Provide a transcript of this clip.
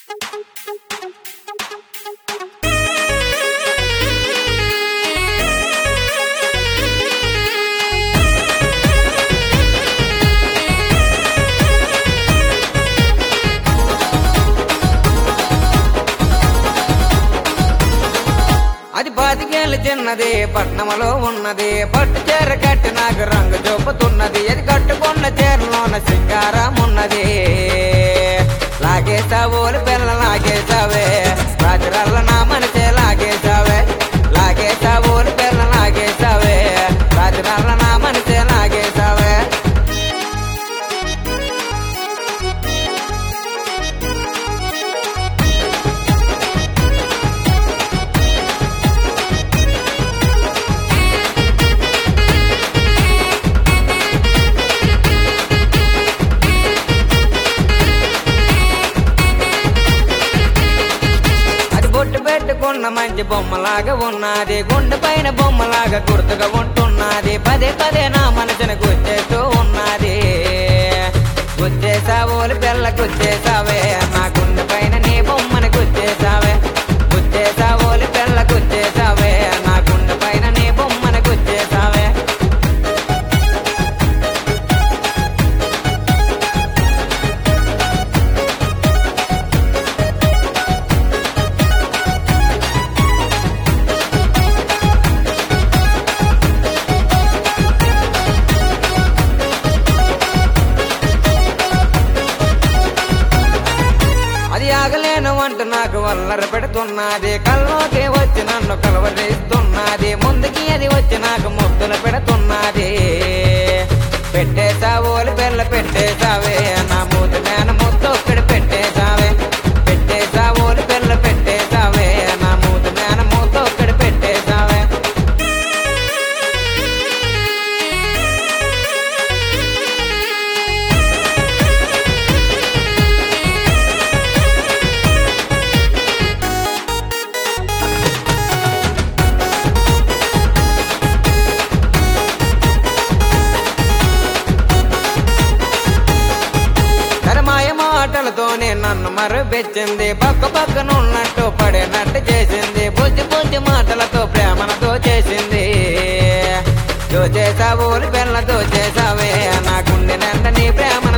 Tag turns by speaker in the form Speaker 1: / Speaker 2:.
Speaker 1: అది పాతికేళ్ళు చిన్నది పట్నములో ఉన్నది పట్టు చీర కట్టి నాకు రంగు చూపుతున్నది అది కట్టుకున్న చీరలోన సింగారం ఉన్నది లాగేసావోలు పిల్ల లాగేసావే రాజరల్ల నా మనసే లాగేసావే లాగేసావోలు పిల్ల లాగేసావే రాజరల్ల నా మనసే లాగేసావే అది బొట్టు పెట్టుకున్న మంచి బొమ్మలాగా ఉన్నది గుండె పైన బొమ్మలాగా గుర్తుగా ఉంటున్నది పదే పదే నా మనసును గుర్చేస్తూ ఉన్నది గుచ్చేసావోలు పిల్ల గుచ్చేసావే నా గుండె పైన నీ బొమ్మని గుచ్చేసావే గుచ్చేసావోలు పిల్ల గుచ్చేసావే నా గుండె పైన నీ బొమ్మని గుచ్చేసావే అది ఆగలేను అంటూ నాకు వల్లర పెడుతున్నది కల్లోకి వచ్చి నన్ను కలవరిస్తున్నది ముందుకి అది వచ్చి నాకు ముద్దులు పెడుతున్నది పెట్టేసావోలు పిల్ల పెట్టేసావే నా మూతి మేన ముద్దు ఒక్కడి పెట్టేసావే పెట్టేసావోలు పిల్ల పెట్టేసావే నా మూతి మేన ముద్దు ఒక్కడి పెట్టేసావే తరమాయ మాటలతోనే నన్ను మరపెచ్చింది పక్క పక్కన ఉన్నట్టు పడినట్టు చేసింది బుజ్జి బుజ్జి మాటలతో ప్రేమనతో చేసింది దోచేసావు పిల్ల దోచేసావే నా గుండె నిండా నీ ప్రేమ